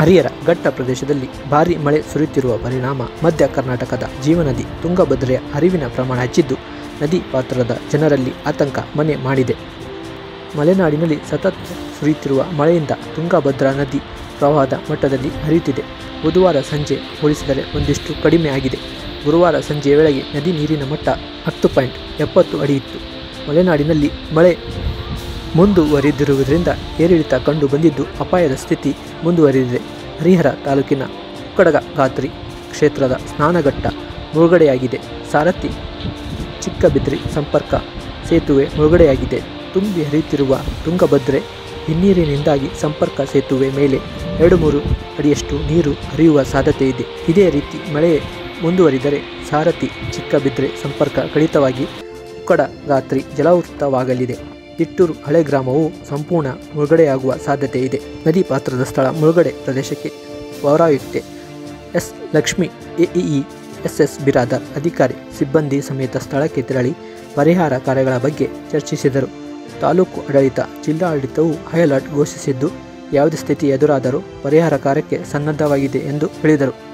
ಹರಿಹರ ಘಟ್ಟ ಪ್ರದೇಶದಲ್ಲಿ ಭಾರೀ ಮಳೆ ಸುರಿಯುತ್ತಿರುವ ಪರಿಣಾಮ ಮಧ್ಯ ಕರ್ನಾಟಕದ ಜೀವನದಿ ತುಂಗಭದ್ರೆಯ ಹರಿವಿನ ಪ್ರಮಾಣ ಹೆಚ್ಚಿದ್ದು ನದಿ ಪಾತ್ರದ ಜನರಲ್ಲಿ ಆತಂಕ ಮನೆ ಮಾಡಿದೆ ಮಲೆನಾಡಿನಲ್ಲಿ ಸತತ ಸುರಿಯುತ್ತಿರುವ ಮಳೆಯಿಂದ ತುಂಗಭದ್ರಾ ನದಿ ಪ್ರವಾಹದ ಮಟ್ಟದಲ್ಲಿ ಹರಿಯುತ್ತಿದೆ ಬುಧವಾರ ಸಂಜೆ ಹೋಲಿಸಿದರೆ ಒಂದಿಷ್ಟು ಕಡಿಮೆ ಆಗಿದೆ ಗುರುವಾರ ಸಂಜೆಯ ವೇಳೆಗೆ ನದಿ ನೀರಿನ ಮಟ್ಟ ಹತ್ತು ಪಾಯಿಂಟ್ ಎಪ್ಪತ್ತು ಅಡಿ ಇತ್ತು ಮಲೆನಾಡಿನಲ್ಲಿ ಮಳೆ ಮುಂದುವರಿದಿರುವುದರಿಂದ ಏರಿಳಿತ ಕಂಡು ಬಂದಿದ್ದು ಅಪಾಯದ ಸ್ಥಿತಿ ಮುಂದುವರಿದಿದೆ ಹರಿಹರ ತಾಲೂಕಿನ ಉಕ್ಕಡಗ ಗಾತ್ರಿ ಕ್ಷೇತ್ರದ ಸ್ನಾನಘಟ್ಟ ಮುಳುಗಡೆಯಾಗಿದೆ ಸಾರಥಿ ಚಿಕ್ಕಬಿದ್ರಿ ಸಂಪರ್ಕ ಸೇತುವೆ ಮುಳುಗಡೆಯಾಗಿದೆ ತುಂಬಿ ಹರಿಯುತ್ತಿರುವ ತುಂಗಭದ್ರೆ ಹಿನ್ನೀರಿನಿಂದಾಗಿ ಸಂಪರ್ಕ ಸೇತುವೆ ಮೇಲೆ ಎರಡು ಮೂರು ಅಡಿಯಷ್ಟು ನೀರು ಹರಿಯುವ ಸಾಧ್ಯತೆ ಇದೆ ಇದೇ ರೀತಿ ಮಳೆ ಮುಂದುವರಿದರೆ ಸಾರಥಿ ಚಿಕ್ಕಬಿದ್ರೆ ಸಂಪರ್ಕ ಕಡಿತವಾಗಿ ಉಕ್ಕಡ ಗಾತ್ರಿ ಜಲಾವೃತವಾಗಲಿದೆ ಇಟ್ಟೂರು ಹಳೆ ಗ್ರಾಮವು ಸಂಪೂರ್ಣ ಮುಳುಗಡೆಯಾಗುವ ಸಾಧ್ಯತೆ ಇದೆ ನದಿ ಪಾತ್ರದ ಸ್ಥಳ ಮುಳುಗಡೆ ಪ್ರದೇಶಕ್ಕೆ ಪೌರಾಯುಕ್ತೆ S Lakshmi AEE SS Biradar ಅಧಿಕಾರಿ ಸಿಬ್ಬಂದಿ ಸಮೇತ ಸ್ಥಳಕ್ಕೆ ತೆರಳಿ ಪರಿಹಾರ ಕಾರ್ಯಗಳ ಬಗ್ಗೆ ಚರ್ಚಿಸಿದರು ತಾಲೂಕು ಆಡಳಿತ ಜಿಲ್ಲಾಡಳಿತವು ಹೈ ಅಲರ್ಟ್ ಘೋಷಿಸಿದ್ದು ಯಾವುದೇ ಸ್ಥಿತಿ ಎದುರಾದರೂ ಪರಿಹಾರ ಕಾರ್ಯಕ್ಕೆ ಸನ್ನದ್ಧವಾಗಿದೆ ಎಂದು ಹೇಳಿದರು